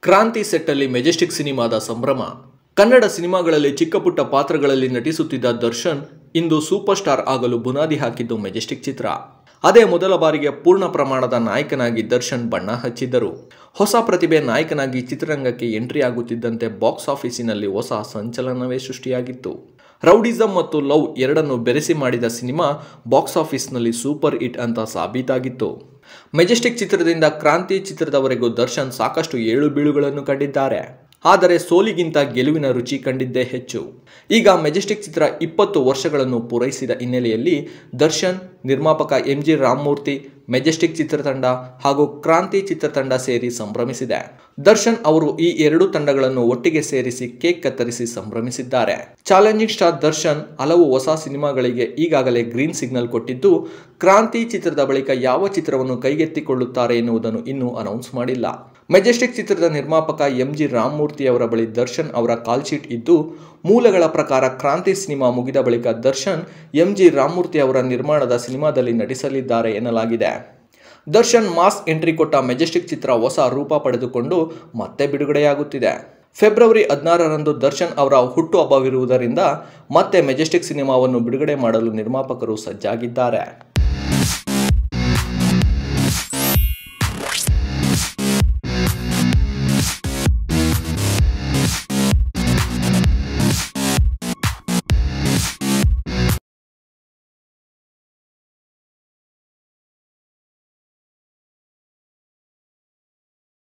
ಕ್ರಾಂತಿ ಸೆಟ್ಟಲ್ಲಿ ಮೆಜೆಸ್ಟಿಕ್ ಸಿನಿಮಾದ ಸಂಭ್ರಮ ಕನ್ನಡ ಸಿನಿಮಾಗಳಲ್ಲಿ ಚಿಕ್ಕ ಪುಟ್ಟ ಪಾತ್ರಗಳಲ್ಲಿ ನಟಿಸುತ್ತಿದ್ದ ದರ್ಶನ್ ಇಂದು ಸೂಪರ್ ಸ್ಟಾರ್ ಆಗಲು ಬುನಾದಿ ಹಾಕಿದ್ದು ಮೆಜೆಸ್ಟಿಕ್ ಚಿತ್ರ ಅದೇ ಮೊದಲ ಬಾರಿಗೆ ಪೂರ್ಣ ಪ್ರಮಾಣದ ನಾಯಕನಾಗಿ ದರ್ಶನ್ ಬಣ್ಣ ಹಚ್ಚಿದ್ದರು ಹೊಸ ಪ್ರತಿಭೆ ನಾಯಕನಾಗಿ ಚಿತ್ರರಂಗಕ್ಕೆ ಎಂಟ್ರಿ ಆಗುತ್ತಿದ್ದಂತೆ ಬಾಕ್ಸ್ ಆಫೀಸಿನಲ್ಲಿ ಹೊಸ ಸಂಚಲನವೇ ಸೃಷ್ಟಿಯಾಗಿತ್ತು ರೌಡಿಸಂ ಮತ್ತು ಲವ್ ಎರಡನ್ನು ಬೆರೆಸಿ ಮಾಡಿದ ಸಿನಿಮಾ ಬಾಕ್ಸ್ ಆಫೀಸ್ನಲ್ಲಿ ಸೂಪರ್ ಹಿಟ್ ಅಂತ ಸಾಬೀತಾಗಿತ್ತು ಮೆಜೆಸ್ಟಿಕ್ ಚಿತ್ರದಿಂದ ಕ್ರಾಂತಿ ಚಿತ್ರದವರೆಗೂ ದರ್ಶನ್ ಸಾಕಷ್ಟು ಏಳು ಬೀಳುಗಳನ್ನು ಕಂಡಿದ್ದಾರೆ ಆದರೆ ಸೋಲಿಗಿಂತ ಗೆಲುವಿನ ರುಚಿ ಕಂಡಿದ್ದೇ ಹೆಚ್ಚು ಈಗ ಮೆಜೆಸ್ಟಿಕ್ ಚಿತ್ರ ಇಪ್ಪತ್ತು ವರ್ಷಗಳನ್ನು ಪೂರೈಸಿದ ಹಿನ್ನೆಲೆಯಲ್ಲಿ ದರ್ಶನ್ ನಿರ್ಮಾಪಕ ಎಂ ಜಿ ರಾಮಮೂರ್ತಿ ಮೆಜೆಸ್ಟಿಕ್ ಚಿತ್ರತಂಡ ಹಾಗೂ ಕ್ರಾಂತಿ ಚಿತ್ರತಂಡ ಸೇರಿ ಸಂಭ್ರಮಿಸಿದೆ ದರ್ಶನ್ ಅವರು ಈ ಎರಡು ತಂಡಗಳನ್ನು ಒಟ್ಟಿಗೆ ಸೇರಿಸಿ ಕೇಕ್ ಕತ್ತರಿಸಿ ಸಂಭ್ರಮಿಸಿದ್ದಾರೆ ಚಾಲೆಂಜಿಂಗ್ ಸ್ಟಾರ್ ದರ್ಶನ್ ಹಲವು ಹೊಸ ಸಿನಿಮಾಗಳಿಗೆ ಈಗಾಗಲೇ ಗ್ರೀನ್ ಸಿಗ್ನಲ್ ಕೊಟ್ಟಿದ್ದು ಕ್ರಾಂತಿ ಚಿತ್ರದ ಬಳಿಕ ಯಾವ ಚಿತ್ರವನ್ನು ಕೈಗೆತ್ತಿಕೊಳ್ಳುತ್ತಾರೆ ಎನ್ನುವುದನ್ನು ಇನ್ನೂ ಅನೌನ್ಸ್ ಮಾಡಿಲ್ಲ ಮೆಜೆಸ್ಟಿಕ್ ಚಿತ್ರದ ನಿರ್ಮಾಪಕ ಎಂ ಜಿ ರಾಮಮೂರ್ತಿ ಅವರ ಬಳಿ ದರ್ಶನ್ ಅವರ ಕಾಲ್ ಶೀಟ್ ಇದ್ದು ಮೂಲಗಳ ಪ್ರಕಾರ ಕ್ರಾಂತಿ ಸಿನಿಮಾ ಮುಗಿದ ಬಳಿಕ ದರ್ಶನ್ ಎಂ ಜಿ ರಾಮಮೂರ್ತಿ ಅವರ ನಿರ್ಮಾಣದ ಸಿನಿಮಾದಲ್ಲಿ ನಟಿಸಲಿದ್ದಾರೆ ಎನ್ನಲಾಗಿದೆ ದರ್ಶನ್ ಮಾಸ್ ಎಂಟ್ರಿ ಕೊಟ್ಟ ಮೆಜೆಸ್ಟಿಕ್ ಚಿತ್ರ ಹೊಸ ರೂಪ ಪಡೆದುಕೊಂಡು ಮತ್ತೆ ಬಿಡುಗಡೆಯಾಗುತ್ತಿದೆ ಫೆಬ್ರವರಿ ಹದಿನಾರರಂದು ದರ್ಶನ್ ಅವರ ಹುಟ್ಟುಹಬ್ಬವಿರುವುದರಿಂದ ಮತ್ತೆ ಮೆಜೆಸ್ಟಿಕ್ ಸಿನಿಮಾವನ್ನು ಬಿಡುಗಡೆ ಮಾಡಲು ನಿರ್ಮಾಪಕರು ಸಜ್ಜಾಗಿದ್ದಾರೆ